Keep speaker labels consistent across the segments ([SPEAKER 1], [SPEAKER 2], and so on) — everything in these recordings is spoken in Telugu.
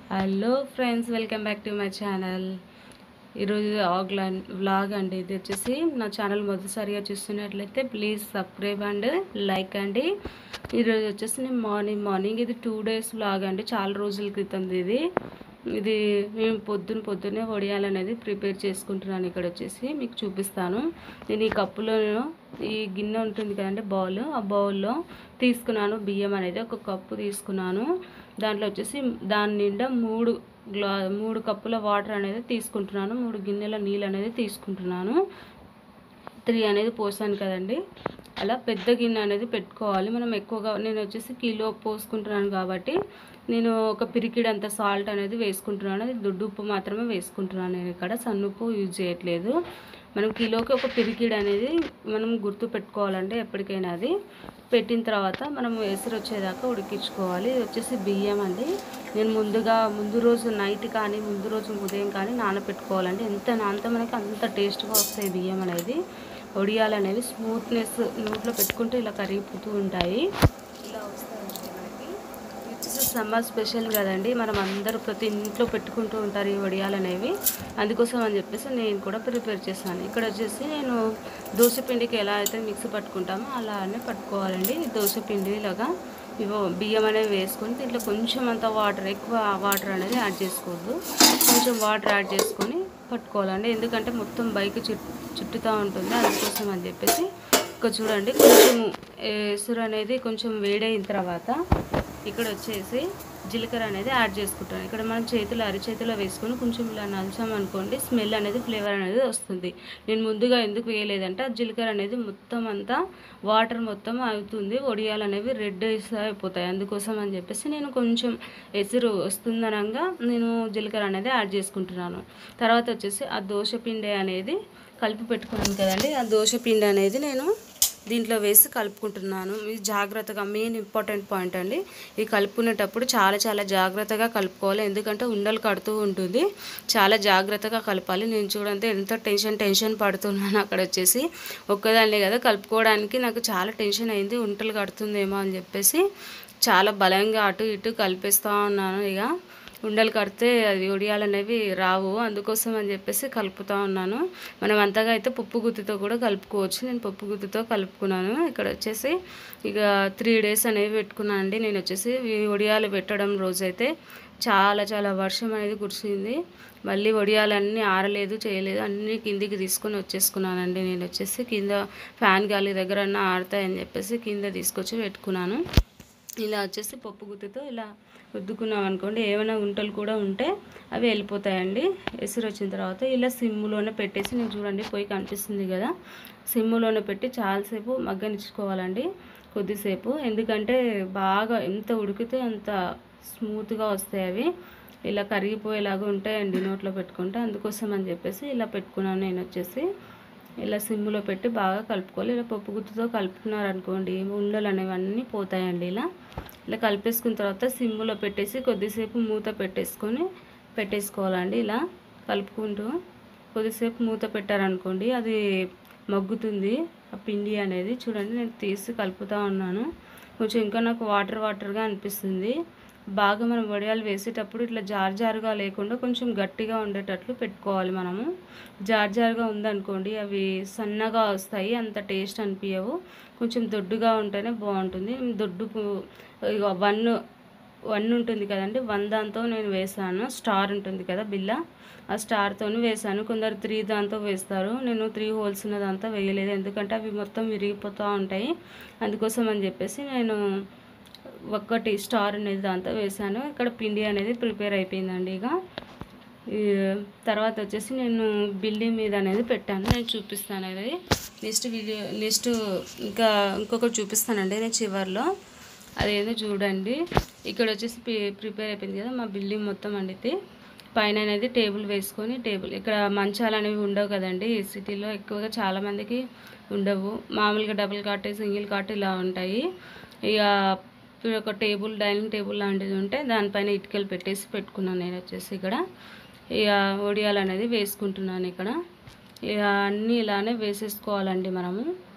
[SPEAKER 1] hello friends welcome back to my channel ఈరోజు ఆగ్లాన్ వ్లాగ్ అండి ఇది వచ్చేసి నా ఛానల్ మొదటిసారిగా చూస్తున్నట్లయితే ప్లీజ్ సబ్స్క్రైబ్ అండ్ లైక్ అండి ఈరోజు వచ్చేసి నేను మార్నింగ్ మార్నింగ్ ఇది టూ డేస్ వ్లాగ్ అండి చాలా రోజుల క్రితం ఇది ఇది మేము పొద్దున పొద్దున్నే వడియాలనేది ప్రిపేర్ చేసుకుంటున్నాను ఇక్కడ వచ్చేసి మీకు చూపిస్తాను నేను ఈ కప్పులో ఈ గిన్నె ఉంటుంది కదండి బౌల్ ఆ బౌల్లో తీసుకున్నాను బియ్యం అనేది ఒక కప్పు తీసుకున్నాను దాంట్లో వచ్చేసి దాని నిండా మూడు గ్లా మూడు కప్పుల వాటర్ అనేది తీసుకుంటున్నాను మూడు గిన్నెల నీళ్ళు అనేది తీసుకుంటున్నాను త్రీ అనేది పోసాను కదండి అలా పెద్ద గిన్నె అనేది పెట్టుకోవాలి మనం ఎక్కువగా నేను వచ్చేసి కిలో పోసుకుంటున్నాను కాబట్టి నేను ఒక పిరికిడ్ అంత సాల్ట్ అనేది వేసుకుంటున్నాను అది దొడ్డు ఉప్పు మాత్రమే వేసుకుంటున్నాను నేను ఇక్కడ సన్నుప్పు యూజ్ చేయట్లేదు మనం కిలోకి ఒక పిరికిడ్ అనేది మనం గుర్తు పెట్టుకోవాలంటే ఎప్పటికైనా అది పెట్టిన తర్వాత మనం ఎసురు వచ్చేదాకా ఉడికించుకోవాలి ఇది వచ్చేసి బియ్యం అండి నేను ముందుగా ముందు రోజు నైట్ కానీ ముందు రోజు ఉదయం కానీ నానబెట్టుకోవాలండి ఎంత నానితే మనకి అంత టేస్ట్గా వస్తాయి బియ్యం అనేది ఒడియాలు అనేవి స్మూత్నెస్ నోట్లో పెట్టుకుంటే ఇలా కరిగిపోతూ ఉంటాయి ఇలా వస్తాయండి మనకి ఇది వచ్చేసి సమ్మర్ స్పెషల్ కదండి మనం అందరూ ప్రతి ఇంట్లో పెట్టుకుంటూ ఉంటారు ఈ వడియాలు అనేవి అందుకోసం అని చెప్పేసి నేను కూడా ప్రిపేర్ చేశాను ఇక్కడ వచ్చేసి నేను దోశ పిండికి ఎలా అయితే మిక్సీ పట్టుకుంటామో అలానే పట్టుకోవాలండి దోశ పిండి ఇలాగా ఇవో బియ్యం అనేవి వేసుకొని దీంట్లో కొంచెం అంత వాటర్ ఎక్కువ వాటర్ అనేది యాడ్ చేసుకోవద్దు కొంచెం వాటర్ యాడ్ చేసుకొని పట్టుకోవాలండి ఎందుకంటే మొత్తం బైక్ చుట్ చుట్టుతూ ఉంటుంది అందుకోసం అని చెప్పేసి ఇక్కడ చూడండి కొంచెం ఎసురు అనేది కొంచెం వేడైన తర్వాత ఇక్కడ వచ్చేసి జీలకర్ర అనేది యాడ్ చేసుకుంటాను ఇక్కడ మనం చేతులు అరిచేతిలో వేసుకొని కొంచెం ఇలా నలిచాం అనుకోండి స్మెల్ అనేది ఫ్లేవర్ అనేది వస్తుంది నేను ముందుగా ఎందుకు వేయలేదంటే ఆ జీలకర్ర అనేది మొత్తం అంతా వాటర్ మొత్తం అవుతుంది ఒడియాలు అనేవి రెడ్ అయిపోతాయి అందుకోసం అని చెప్పేసి నేను కొంచెం ఎసురు వస్తుందనంగా నేను జీలకర్ర అనేది యాడ్ చేసుకుంటున్నాను తర్వాత వచ్చేసి ఆ దోశ పిండి అనేది కలిపి పెట్టుకున్నాను కదండి ఆ దోశ పిండి అనేది నేను దీంట్లో వేసి కలుపుకుంటున్నాను ఇది జాగ్రత్తగా మెయిన్ ఇంపార్టెంట్ పాయింట్ అండి ఇది కలుపుకునేటప్పుడు చాలా చాలా జాగ్రత్తగా కలుపుకోవాలి ఎందుకంటే ఉండలు కడుతూ ఉంటుంది చాలా జాగ్రత్తగా కలపాలి నేను చూడంతే ఎంత టెన్షన్ టెన్షన్ పడుతున్నాను అక్కడ వచ్చేసి ఒక్కదాన్నే కదా కలుపుకోవడానికి నాకు చాలా టెన్షన్ అయింది ఉంటలు కడుతుందేమో అని చెప్పేసి చాలా బలంగా అటు ఇటు కలిపేస్తూ ఉన్నాను ఇక ఉండలు కడితే అది ఒడియాలు అనేవి రావు అందుకోసం అని చెప్పేసి కలుపుతూ ఉన్నాను మనం అంతగా అయితే పప్పు గుత్తితో కూడా కలుపుకోవచ్చు నేను పప్పు గుత్తితో కలుపుకున్నాను ఇక్కడ వచ్చేసి ఇక త్రీ డేస్ అనేవి పెట్టుకున్నాను అండి నేను వచ్చేసి ఈ ఒడియాలు పెట్టడం రోజైతే చాలా చాలా వర్షం అనేది కురిసింది మళ్ళీ వడియాలన్నీ ఆరలేదు చేయలేదు అన్నీ కిందికి తీసుకొని వచ్చేసుకున్నానండి నేను వచ్చేసి కింద ఫ్యాన్ గాలి దగ్గర ఆరుతాయని చెప్పేసి కింద తీసుకొచ్చి పెట్టుకున్నాను ఇలా వచ్చేసి పప్పు గుత్తితో ఇలా రుద్దుకున్నాం అనుకోండి ఏమైనా గుంటలు కూడా ఉంటే అవి వెళ్ళిపోతాయండి ఎసురు వచ్చిన తర్వాత ఇలా సిమ్ములోనే పెట్టేసి నేను చూడండి పొయ్యి కనిపిస్తుంది కదా సిమ్ములోనే పెట్టి చాలాసేపు మగ్గనిచ్చుకోవాలండి కొద్దిసేపు ఎందుకంటే బాగా ఎంత ఉడికితే అంత స్మూత్గా వస్తాయి అవి ఇలా కరిగిపోయేలాగా ఉంటాయండి నోట్లో పెట్టుకుంటే అందుకోసం అని చెప్పేసి ఇలా పెట్టుకున్నాను నేను వచ్చేసి ఇలా సిమ్లో పెట్టి బాగా కలుపుకోవాలి ఇలా పప్పు గుత్తుతో కలుపుకున్నారనుకోండి ఉండలు అనేవన్నీ పోతాయండి ఇలా ఇలా కలిపేసుకున్న తర్వాత సిమ్లో పెట్టేసి కొద్దిసేపు మూత పెట్టేసుకొని పెట్టేసుకోవాలండి ఇలా కలుపుకుంటూ కొద్దిసేపు మూత పెట్టారనుకోండి అది మగ్గుతుంది ఆ పిండి అనేది చూడండి నేను తీసి కలుపుతూ ఉన్నాను కొంచెం ఇంకా నాకు వాటర్ వాటర్గా అనిపిస్తుంది బాగా మనం వడియాలు వేసేటప్పుడు ఇట్లా జార్ జారుగా లేకుండా కొంచెం గట్టిగా ఉండేటట్లు పెట్టుకోవాలి మనము జార్ జారుగా ఉందనుకోండి అవి సన్నగా వస్తాయి అంత టేస్ట్ అనిపించవు కొంచెం దొడ్డుగా ఉంటేనే బాగుంటుంది దొడ్డు ఇక వన్ వన్ ఉంటుంది కదండి వన్ దాంతో నేను వేసాను స్టార్ ఉంటుంది కదా బిల్ల ఆ స్టార్తో వేసాను కొందరు త్రీ దాంతో వేస్తారు నేను త్రీ హోల్స్ ఉన్న దాంతో వేయలేదు ఎందుకంటే అవి మొత్తం విరిగిపోతూ ఉంటాయి అందుకోసం అని చెప్పేసి నేను ఒక్కటి స్టార్ అనేది దాంతో వేసాను ఇక్కడ పిండి అనేది ప్రిపేర్ అయిపోయిందండి ఇక ఈ తర్వాత వచ్చేసి నేను బిల్డింగ్ మీద అనేది పెట్టాను నేను చూపిస్తాను అది నెక్స్ట్ వీడియో నెక్స్ట్ ఇంకా ఇంకొకటి చూపిస్తానండి నేను చివరిలో అదేదో చూడండి ఇక్కడ వచ్చేసి ప్రిపేర్ అయిపోయింది కదా మా బిల్డింగ్ మొత్తం వండితే పైన అనేది టేబుల్ వేసుకొని టేబుల్ ఇక్కడ మంచాలు అనేవి ఉండవు కదండి ఈ సిటీలో ఎక్కువగా చాలామందికి ఉండవు మామూలుగా డబుల్ కాట్ సింగిల్ కాట్ ఇలా ఉంటాయి ఇక ఇప్పుడు ఒక టేబుల్ డైనింగ్ టేబుల్ లాంటిది ఉంటే దానిపైన ఇటుకలు పెట్టేసి పెట్టుకున్నాను నేను వచ్చేసి ఇక్కడ ఇక ఒడియాలు అనేది వేసుకుంటున్నాను ఇక్కడ ఇక అన్నీ ఇలానే వేసేసుకోవాలండి మనము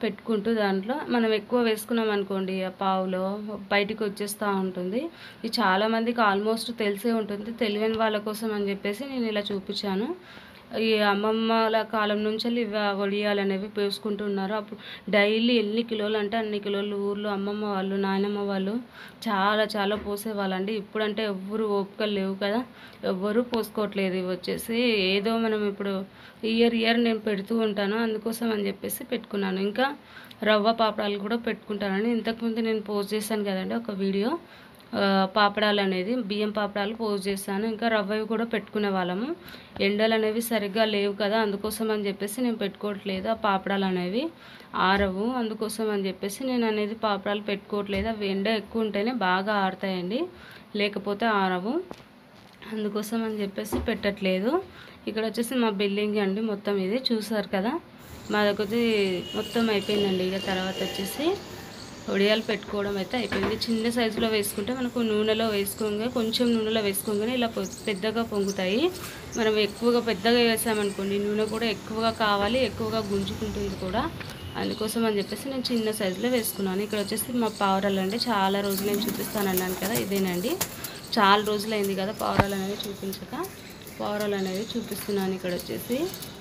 [SPEAKER 1] పెట్టుకుంటూ దాంట్లో మనం ఎక్కువ వేసుకున్నాం అనుకోండి ఆ పావులో బయటికి వచ్చేస్తూ ఉంటుంది ఇది చాలామందికి ఆల్మోస్ట్ తెలిసే ఉంటుంది తెలియని వాళ్ళ కోసం అని చెప్పేసి నేను ఇలా చూపించాను ఈ అమ్మమ్మల కాలం నుంచి ఇవి వడియాలు అనేవి పోసుకుంటున్నారు అప్పుడు డైలీ ఎన్ని కిలోలు అంటే అన్ని కిలోలు ఊర్లో అమ్మమ్మ వాళ్ళు నాయనమ్మ వాళ్ళు చాలా చాలా పోసేవాళ్ళండి ఇప్పుడంటే ఎవ్వరు ఓపికలు లేవు కదా ఎవ్వరూ పోసుకోవట్లేదు ఇవి వచ్చేసి ఏదో మనం ఇప్పుడు ఇయర్ ఇయర్ నేను పెడుతూ ఉంటాను అందుకోసం అని చెప్పేసి పెట్టుకున్నాను ఇంకా రవ్వ పాపడాలు కూడా పెట్టుకుంటానండి ఇంతకుముందు నేను పోస్ట్ చేశాను కదండి ఒక వీడియో ఆ, పాపడాలు అనేది బియ్యం పాపడాలు పోస్ట్ చేశాను ఇంకా రవ్వవి కూడా పెట్టుకునే వాళ్ళము ఎండలు అనేవి సరిగ్గా లేవు కదా అందుకోసం అని చెప్పేసి నేను పెట్టుకోవట్లేదు ఆ పాపడాలు అనేవి ఆరవు అందుకోసం అని చెప్పేసి నేను అనేది పాపడాలు పెట్టుకోవట్లేదు అవి ఎండ ఎక్కువ ఉంటేనే బాగా ఆరుతాయండి లేకపోతే ఆరవు అందుకోసం అని చెప్పేసి పెట్టట్లేదు ఇక్కడ వచ్చేసి మా బిల్డింగ్ అండి మొత్తం ఇది చూసారు కదా మాదొకటి మొత్తం అయిపోయిందండి ఇక తర్వాత వచ్చేసి వడియాలు పెట్టుకోవడం అయితే అయిపోయింది చిన్న సైజులో వేసుకుంటే మనకు నూనెలో వేసుకోగా కొంచెం నూనెలో వేసుకోగానే ఇలా పొ- పెద్దగా పొంగుతాయి మనం ఎక్కువగా పెద్దగా వేసామనుకోండి నూనె కూడా ఎక్కువగా కావాలి ఎక్కువగా గుంజుకుంటుంది కూడా అందుకోసం అని చెప్పేసి నేను చిన్న సైజులో వేసుకున్నాను ఇక్కడ వచ్చేసి మా పావురాలు అండి చాలా రోజులు నేను చూపిస్తాను అన్నాను కదా ఇదేనండి చాలా రోజులైంది కదా పావురాలు అనేవి చూపించక పావురాలు అనేవి చూపిస్తున్నాను ఇక్కడ వచ్చేసి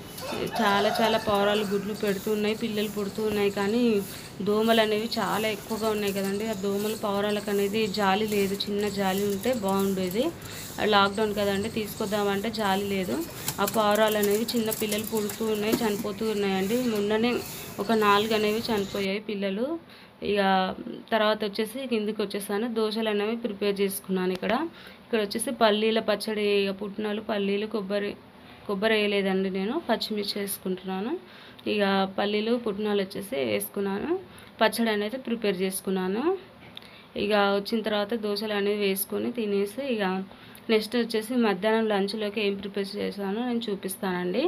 [SPEAKER 1] చాలా చాలా పావురాలు గుడ్లు పెడుతూ ఉన్నాయి పిల్లలు పుడుతూ ఉన్నాయి కానీ దోమలు అనేవి చాలా ఎక్కువగా ఉన్నాయి కదండి ఆ దోమలు పావురాలకు అనేది జాలి లేదు చిన్న జాలి ఉంటే బాగుండేది లాక్డౌన్ కదండి తీసుకొద్దామంటే జాలి లేదు ఆ పావురాలు అనేవి చిన్న పిల్లలు పుడుతూ ఉన్నాయి చనిపోతూ ఉన్నాయండి మొన్ననే ఒక నాలుగు అనేవి చనిపోయాయి పిల్లలు ఇక తర్వాత వచ్చేసి కిందికి వచ్చేసాను దోశలు అనేవి ప్రిపేర్ చేసుకున్నాను ఇక్కడ ఇక్కడ వచ్చేసి పల్లీల పచ్చడి ఇక పుట్నాలు పల్లీలు కొబ్బరి కొబ్బరి వేయలేదండి నేను పచ్చిమిర్చి వేసుకుంటున్నాను ఇక పల్లీలు పుట్నాలు వచ్చేసి వేసుకున్నాను పచ్చడి అనేది ప్రిపేర్ చేసుకున్నాను ఇక వచ్చిన తర్వాత దోశలు అనేవి వేసుకొని తినేసి ఇక నెక్స్ట్ వచ్చేసి మధ్యాహ్నం లంచ్లోకి ఏం ప్రిపేర్ చేశానో నేను చూపిస్తానండి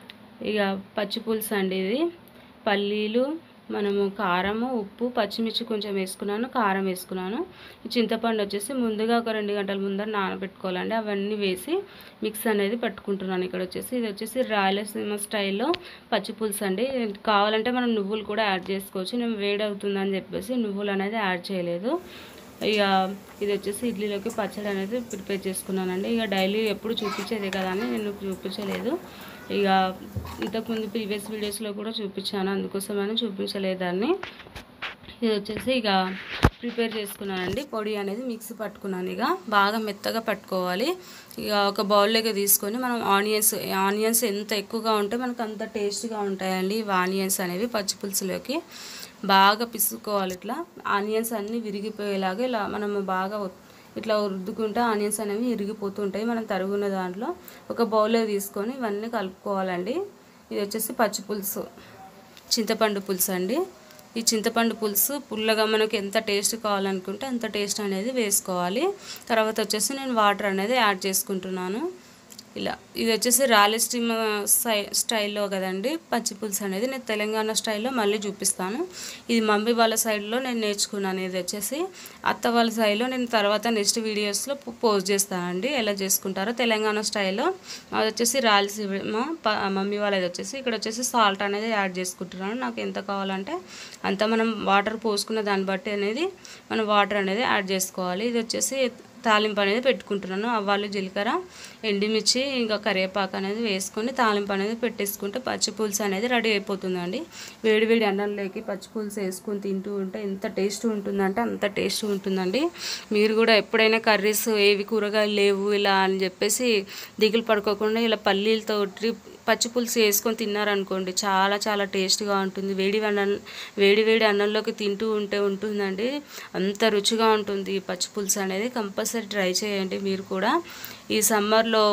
[SPEAKER 1] ఇక పచ్చి పులుసు అండి ఇది పల్లీలు మనము కారము ఉప్పు పచ్చిమిర్చి కొంచెం వేసుకున్నాను కారం వేసుకున్నాను ఈ చింతపండు వచ్చేసి ముందుగా ఒక రెండు గంటల ముందర నానబెట్టుకోవాలండి అవన్నీ వేసి మిక్స్ అనేది పెట్టుకుంటున్నాను ఇక్కడ వచ్చేసి ఇది వచ్చేసి రాయలసీమ స్టైల్లో పచ్చి పులుసు అండి కావాలంటే మనం నువ్వులు కూడా యాడ్ చేసుకోవచ్చు నేను వేడి అవుతుందని చెప్పేసి నువ్వులు అనేది యాడ్ చేయలేదు ఇక ఇది వచ్చేసి ఇడ్లీలోకి పచ్చడి అనేది ప్రిపేర్ చేసుకున్నానండి ఇక డైలీ ఎప్పుడు చూపించేదే కదా అని నేను చూపించలేదు ఇక ఇంతకుముందు ప్రీవియస్ వీడియోస్లో కూడా చూపించాను అందుకోసమని చూపించలేదు దాన్ని ఇది వచ్చేసి ఇక ప్రిపేర్ చేసుకున్నానండి పొడి అనేది మిక్సీ పట్టుకున్నాను ఇక బాగా మెత్తగా పట్టుకోవాలి ఇక ఒక బౌల్లోకి తీసుకొని మనం ఆనియన్స్ ఆనియన్స్ ఎంత ఎక్కువగా ఉంటే మనకు అంత టేస్ట్గా ఉంటాయండి ఇవి ఆనియన్స్ అనేవి పచ్చి పులుసులోకి బాగా పిసుకోవాలి ఇట్లా ఆనియన్స్ అన్నీ విరిగిపోయేలాగా ఇలా మనము బాగా ఒత్- ఇట్లా రుద్దుకుంటే ఆనియన్స్ అనేవి విరిగిపోతుంటాయి మనం తరుగున్న దాంట్లో ఒక బౌల్లో తీసుకొని ఇవన్నీ కలుపుకోవాలండి ఇది వచ్చేసి పచ్చి పులుసు చింతపండు పులుసు అండి ఈ చింతపండు పులుసు పుల్లగా మనకు ఎంత టేస్ట్ కావాలనుకుంటే అంత టేస్ట్ అనేది వేసుకోవాలి తర్వాత వచ్చేసి నేను వాటర్ అనేది యాడ్ చేసుకుంటున్నాను ఇలా ఇది వచ్చేసి రాయలసీమ స్టై స్టైల్లో కదండి పచ్చి పులుసు అనేది నేను తెలంగాణ స్టైల్లో మళ్ళీ చూపిస్తాను ఇది మమ్మీ వాళ్ళ సైడ్లో నేను నేర్చుకున్నాను ఇది వచ్చేసి అత్త వాళ్ళ సైడ్లో నేను తర్వాత నెక్స్ట్ వీడియోస్లో పోస్ట్ చేస్తానండి ఎలా చేసుకుంటారో తెలంగాణ స్టైల్లో అది వచ్చేసి రాయలసీమ ప- మమ్మీ వాళ్ళది వచ్చేసి ఇక్కడ వచ్చేసి సాల్ట్ అనేది యాడ్ చేసుకుంటున్నాను నాకు ఎంత కావాలంటే అంత మనం వాటర్ పోసుకున్న దాన్ని బట్టి అనేది మనం వాటర్ అనేది యాడ్ చేసుకోవాలి ఇది వచ్చేసి తాలింపు అనేది పెట్టుకుంటున్నాను ఆవాలు జీలకర్ర ఎండుమిర్చి ఇంకా కరివేపాకు అనేది వేసుకొని తాలింపు అనేది పెట్టేసుకుంటే పచ్చి పులుసు అనేది రెడీ అయిపోతుందండి వేడి వేడి అన్నంలోకి పచ్చి పులుసు వేసుకొని తింటూ ఉంటే ఎంత టేస్ట్ ఉంటుందంటే అంత టేస్ట్ ఉంటుందండి మీరు కూడా ఎప్పుడైనా కర్రీస్ ఏవి కూరగాయలు లేవు ఇలా అని చెప్పేసి దిగులు పడుకోకుండా ఇలా పల్లీలతో పచ్చి పులుసు వేసుకొని తిన్నారనుకోండి చాలా చాలా టేస్ట్గా ఉంటుంది వేడి అన్నం వేడి వేడి అన్నంలోకి తింటూ ఉంటే ఉంటుందండి అంత రుచిగా ఉంటుంది ఈ పచ్చి పులుసు అనేది కంపల్సరీ ట్రై చేయండి మీరు కూడా ఈ సమ్మర్లో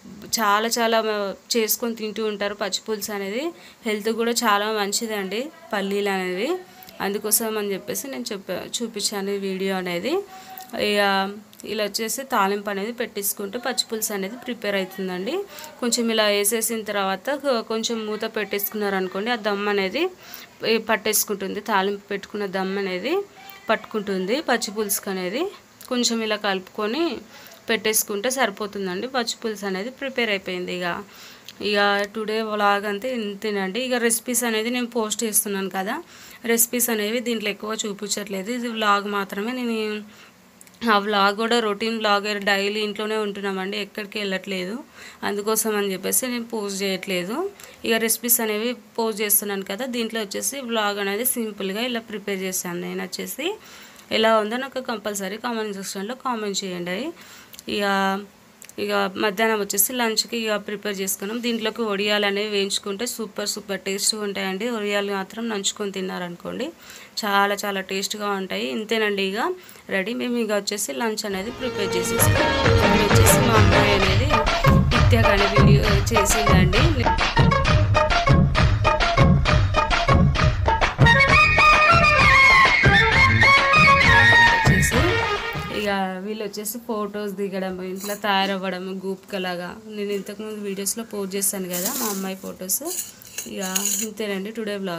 [SPEAKER 1] చాలా చాలా మ- చేసుకొని తింటూ ఉంటారు పచ్చి పులుసు అనేది హెల్త్ కూడా చాలా మంచిదండి పల్లీలు అనేవి అందుకోసం అని చెప్పేసి నేను చెప్పా చూపించాను ఈ వీడియో అనేది ఇక ఇలా వచ్చేసి తాలింపు అనేది పెట్టేసుకుంటే పచ్చి పులుసు అనేది ప్రిపేర్ అవుతుందండి కొంచెం ఇలా వేసేసిన తర్వాత కొ- కొంచెం మూత పెట్టేసుకున్నారనుకోండి ఆ దమ్ అనేది ఏ పట్టేసుకుంటుంది తాలింపు పెట్టుకున్న దమ్ అనేది పట్టుకుంటుంది పచ్చి పులుసుకు అనేది కొంచెం ఇలా కలుపుకొని పెట్టేసుకుంటే సరిపోతుందండి పచ్చి పులుసు అనేది ప్రిపేర్ అయిపోయింది ఇక ఇక టుడే వ్లాగ్ అంతే ఇంతేనండి ఇక రెసిపీస్ అనేది నేను పోస్ట్ చేస్తున్నాను కదా రెసిపీస్ అనేవి దీంట్లో ఎక్కువ చూపించట్లేదు ఇది వ్లాగ్ మాత్రమే నేను ఆ వ్లాగ్ కూడా రొటీన్ వ్లాగ్ డైలీ ఇంట్లోనే ఉంటున్నామండి ఎక్కడికి వెళ్ళట్లేదు అందుకోసం అని చెప్పేసి నేను పోస్ట్ చేయట్లేదు ఇక రెసిపీస్ అనేవి పోస్ట్ చేస్తున్నాను కదా దీంట్లో వచ్చేసి వ్లాగ్ అనేది సింపుల్గా ఇలా ప్రిపేర్ చేశాను నేను వచ్చేసి ఎలా ఉందో నాకు కంపల్సరీ కామెంట్ సెక్షన్లో కామెంట్ చేయండి ఇక ఇక మధ్యాహ్నం వచ్చేసి లంచ్కి ఇక ప్రిపేర్ చేసుకున్నాం దీంట్లోకి వడియాలు అనేవి వేయించుకుంటే సూపర్ సూపర్ టేస్ట్గా ఉంటాయండి వడియాలు మాత్రం నంచుకొని తిన్నారనుకోండి చాలా చాలా టేస్ట్గా ఉంటాయి ఇంతేనండి ఇక రెడీ మేము ఇక వచ్చేసి లంచ్ అనేది ప్రిపేర్ చేసేస్తాం ఇప్పుడు వచ్చేసి మా అమ్మాయి అనేది నిత్యగా అనే వీడియో చేసిందండి వచ్చేసి ఇక వీళ్ళు వచ్చేసి ఫొటోస్ దిగడం ఇంట్లో తయారవ్వడం గూప్కలాగా నేను ఇంతకుముందు వీడియోస్లో పోస్ట్ చేస్తాను కదా మా అమ్మాయి ఫొటోస్ ఇక ఇంతేనండి టుడే బ్లాగ్